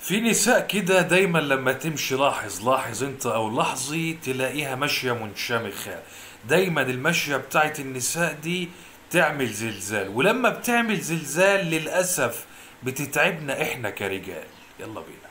في نساء كده دايما لما تمشي لاحظ لاحظ انت او لاحظي تلاقيها ماشية منشمخة دايما المشية بتاعت النساء دي تعمل زلزال ولما بتعمل زلزال للأسف بتتعبنا احنا كرجال يلا بينا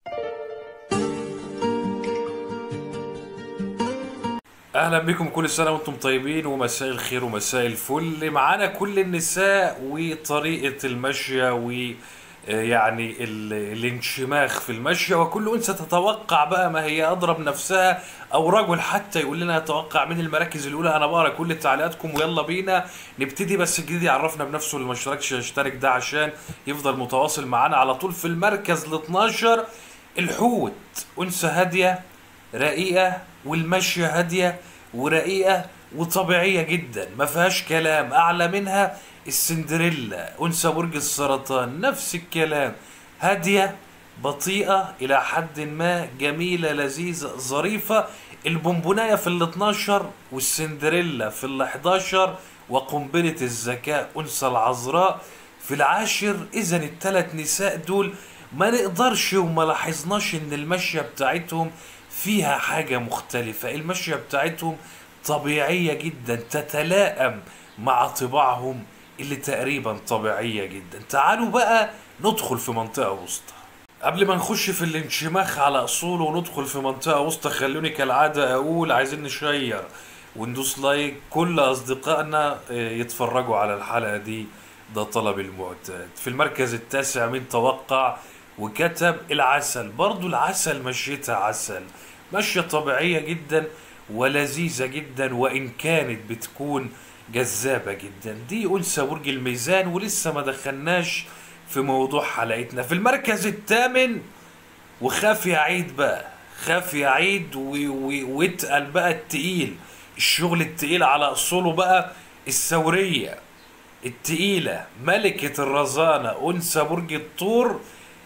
اهلا بكم كل سنه وانتم طيبين ومساء الخير ومساء الفل معانا كل النساء وطريقه المشيه و آه، يعني ال- الانشماخ في المشيه وكل انثى تتوقع بقى ما هي اضرب نفسها او رجل حتى يقول لنا يتوقع من المراكز الاولى انا بقرا كل تعليقاتكم ويلا بينا نبتدي بس الجديد يعرفنا بنفسه اللي ما اشتركش يشترك ده عشان يفضل متواصل معانا على طول في المركز ال 12 الحوت انثى هاديه رقيقة والمشية هادية ورقيقة وطبيعية جدا ما فيهاش كلام أعلى منها السندريلا أنثى برج السرطان نفس الكلام هادية بطيئة إلى حد ما جميلة لذيذة ظريفة البونبوناية في ال 12 والسندريلا في ال 11 وقنبلة الذكاء أنثى العذراء في العاشر إذا الثلاث نساء دول ما نقدرش وما لاحظناش إن المشية بتاعتهم فيها حاجة مختلفة المشية بتاعتهم طبيعية جدا تتلائم مع طباعهم اللي تقريبا طبيعية جدا تعالوا بقى ندخل في منطقة وسطى قبل ما نخش في الانشماخ على اصوله وندخل في منطقه وسطى خلوني كالعاده اقول عايزين نشير وندوس لايك كل اصدقائنا آه، يتفرجوا على الحلقه دي ده طلب المعتاد في المركز التاسع من توقع وكتب العسل برضو العسل مشيتها عسل ماشيه طبيعيه جدا ولذيذه جدا وان كانت بتكون جذابه جدا دي انثى برج الميزان ولسه ما دخلناش في موضوع حلقتنا في المركز الثامن وخاف يعيد بقى خاف يعيد و- و- واتقل بقى التقيل الشغل التقيل على اصوله بقى الثوريه التقيله ملكه الرزانه انثى برج الطور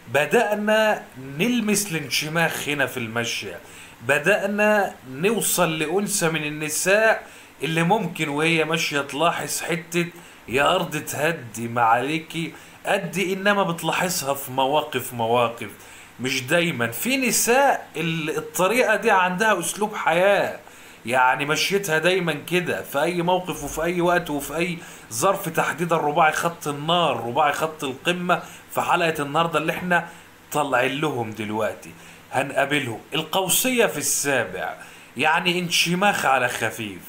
بدأنا نلمس الانشماخ هنا في المشية بدأنا نوصل لأنثى من النساء اللي ممكن وهي ماشية تلاحظ حتة يا أرض تهدي ما عليكي أدي إنما بتلاحظها في مواقف مواقف مش دايما في نساء ال- الطريقة دي عندها أسلوب حياة يعني مشيتها دايما كده في اي موقف وفي اي وقت وفي اي ظرف تحديدا رباعي خط النار رباعي خط القمة في حلقة النهاردة اللي احنا طالعين لهم دلوقتي هنقابلهم القوسية في السابع يعني انشماخ على خفيف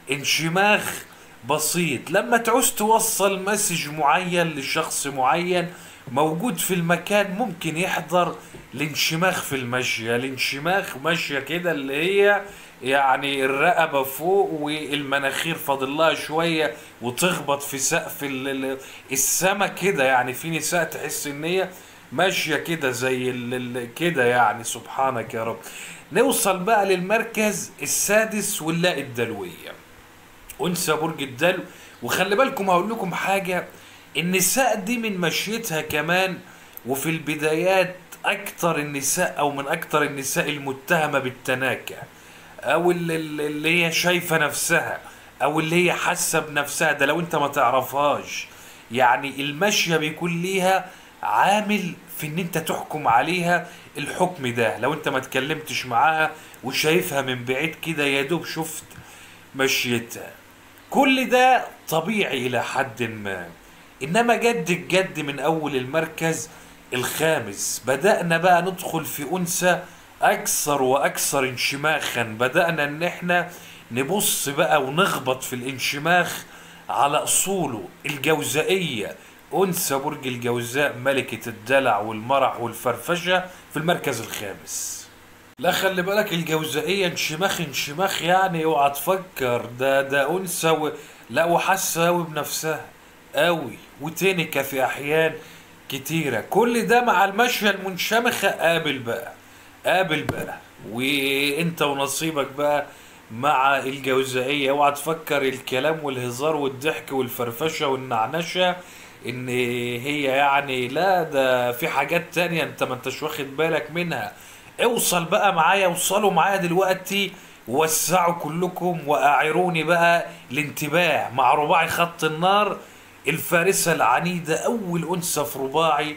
انشماخ بسيط لما تعوز توصل مسج معين لشخص معين موجود في المكان ممكن يحضر الانشماخ في المشية الانشماخ ماشية كده اللي هي يعني الرقبة فوق والمناخير فاضل لها شوية وتخبط في سقف ال- ال- السما كده يعني في نساء تحس ان هي ماشية كده زي ال- ال- كده يعني سبحانك يا رب نوصل بقى للمركز السادس واللاء الدلوية انثى برج الدلو وخلي بالكم هقول لكم حاجه النساء دي من مشيتها كمان وفي البدايات اكتر النساء او من اكتر النساء المتهمه بالتناكه او اللي, اللي هي شايفه نفسها او اللي هي حاسه بنفسها ده لو انت ما تعرفهاش يعني المشيه بيكون ليها عامل في ان انت تحكم عليها الحكم ده لو انت ما اتكلمتش معاها وشايفها من بعيد كده يا دوب شفت مشيتها كل ده طبيعي إلى حد ما إنما جد الجد من أول المركز الخامس بدأنا بقى ندخل في أنثى أكثر وأكثر انشماخا بدأنا إن إحنا نبص بقى ونخبط في الانشماخ على أصوله الجوزائية أنثى برج الجوزاء ملكة الدلع والمرح والفرفشة في المركز الخامس لا خلي بالك الجوزائية انشماخ انشماخ يعني اوعى تفكر ده ده انثى و... لا وحاسة اوي بنفسها اوي وتنكة في احيان كتيرة كل ده مع المشية المنشمخة قابل بقى قابل بقى وانت ونصيبك بقى مع الجوزائية اوعى تفكر الكلام والهزار والضحك والفرفشة والنعنشة ان هي يعني لا ده في حاجات تانية انت ما انتش واخد بالك منها اوصل بقى معايا اوصلوا معايا دلوقتي وسعوا كلكم واعيروني بقى الانتباه مع رباعي خط النار الفارسة العنيدة أول أنثى في رباعي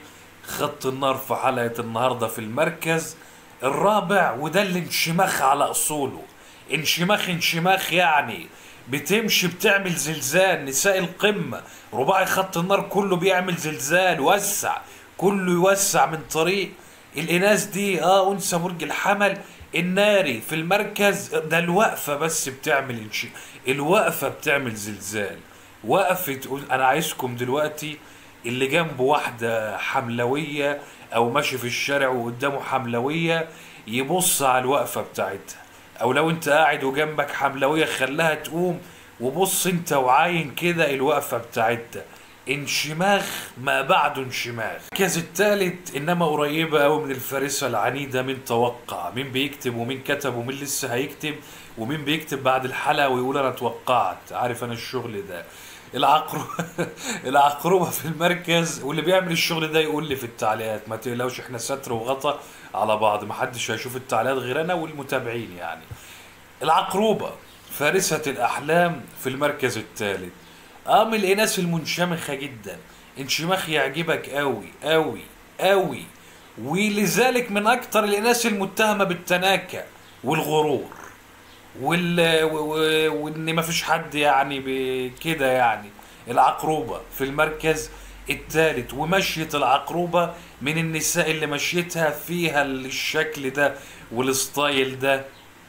خط النار في حلقة النهاردة في المركز الرابع وده الانشماخ على أصوله انشماخ انشماخ يعني بتمشي بتعمل زلزال نساء القمة رباعي خط النار كله بيعمل زلزال وسع كله يوسع من طريق الإناث دي اه أنثى برج الحمل الناري في المركز ده الوقفة بس بتعمل انشي الوقفة بتعمل زلزال وقفة أنا عايزكم دلوقتي اللي جنبه واحدة حملوية أو ماشي في الشارع وقدامه حملوية يبص على الوقفة بتاعتها أو لو أنت قاعد وجنبك حملوية خلاها تقوم وبص أنت وعاين كده الوقفة بتاعتها انشماخ ما بعده انشماخ المركز الثالث انما قريبه قوي من الفارسه العنيده من توقع مين بيكتب ومين كتب ومين لسه هيكتب ومين بيكتب بعد الحلقه ويقول انا توقعت عارف انا الشغل ده العقرب العقربة في المركز واللي بيعمل الشغل ده يقول لي في التعليقات ما تقلقوش احنا ستر وغطا على بعض ما حدش هيشوف التعليقات غير انا والمتابعين يعني العقروبة فارسة الأحلام في المركز الثالث اه من الإناث المنشمخة جدا انشماخ يعجبك قوي قوي قوي ولذلك من أكتر الإناث المتهمة بالتناكة والغرور وال و- و- وان ما فيش حد يعني بكده يعني العقروبة في المركز الثالث ومشية العقروبة من النساء اللي مشيتها فيها الشكل ده والستايل ده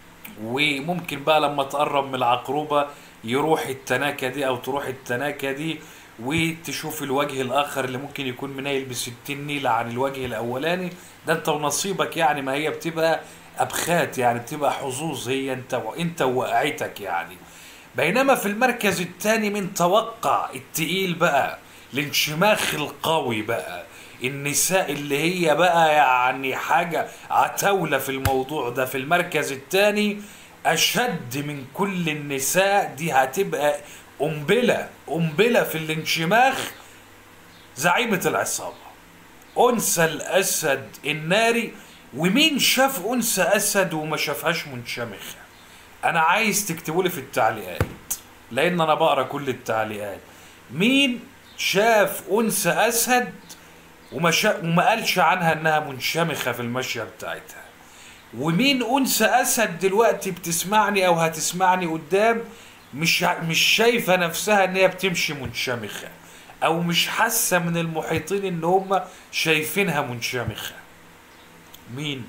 وممكن بقى لما تقرب من العقروبة يروح التناكة دي او تروح التناكة دي وتشوف الوجه الاخر اللي ممكن يكون منيل بستين نيلة عن الوجه الاولاني ده انت ونصيبك يعني ما هي بتبقى ابخات يعني بتبقى حظوظ هي انت وانت وقعتك يعني بينما في المركز الثاني من توقع التقيل بقى الانشماخ القوي بقى النساء اللي هي بقى يعني حاجة عتاولة في الموضوع ده في المركز الثاني أشد من كل النساء دي هتبقى قنبلة قنبلة في الانشماخ زعيمة العصابة أنثى الأسد الناري ومين شاف أنثى أسد وما شافهاش منشمخة أنا عايز تكتبوا لي في التعليقات لأن أنا بقرا كل التعليقات مين شاف أنثى أسد وما, شا... وما قالش عنها إنها منشمخة في المشية بتاعتها ومين أنثى أسد دلوقتي بتسمعني أو هتسمعني قدام مش ع- مش شايفة نفسها إن هي بتمشي منشمخة أو مش حاسة من المحيطين إن هم شايفينها منشمخة مين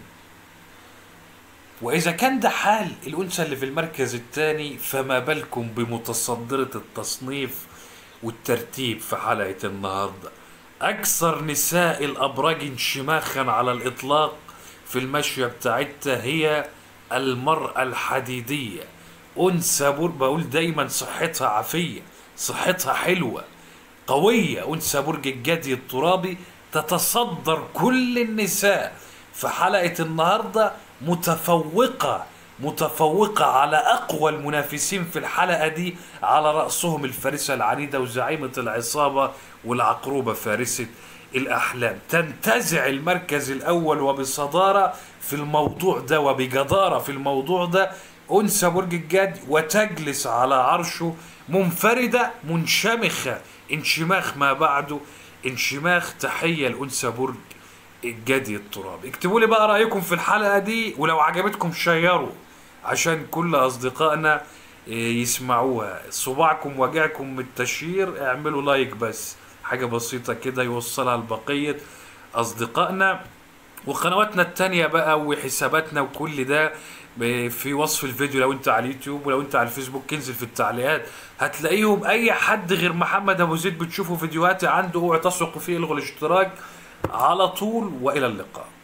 وإذا كان ده حال الأنثى اللي في المركز الثاني فما بالكم بمتصدرة التصنيف والترتيب في حلقة النهاردة أكثر نساء الأبراج انشماخا على الإطلاق في المشية بتاعتها هي المرأة الحديدية أنثى بور بقول دايما صحتها عافية صحتها حلوة قوية أنثى برج الجدي الترابي تتصدر كل النساء في حلقة النهاردة متفوقة متفوقة على أقوى المنافسين في الحلقة دي على رأسهم الفارسة العنيدة وزعيمة العصابة والعقروبة فارسة الأحلام تنتزع المركز الأول وبصدارة في الموضوع ده وبجدارة في الموضوع ده أنثى برج الجدي وتجلس على عرشه منفردة منشمخة انشماخ ما بعده انشماخ تحية لأنثى برج الجدي التراب اكتبوا لي بقى رأيكم في الحلقة دي ولو عجبتكم شيروا عشان كل أصدقائنا إيه، يسمعوها صباعكم وجعكم من التشير اعملوا لايك بس حاجة بسيطة كده يوصلها لبقية أصدقائنا وقنواتنا التانية بقى وحساباتنا وكل ده ب- في وصف الفيديو لو انت على اليوتيوب ولو انت على الفيسبوك انزل في التعليقات هتلاقيهم اي حد غير محمد ابو زيد بتشوفوا فيديوهاتي عنده اوعى تثقوا فيه الغوا الاشتراك على طول والى اللقاء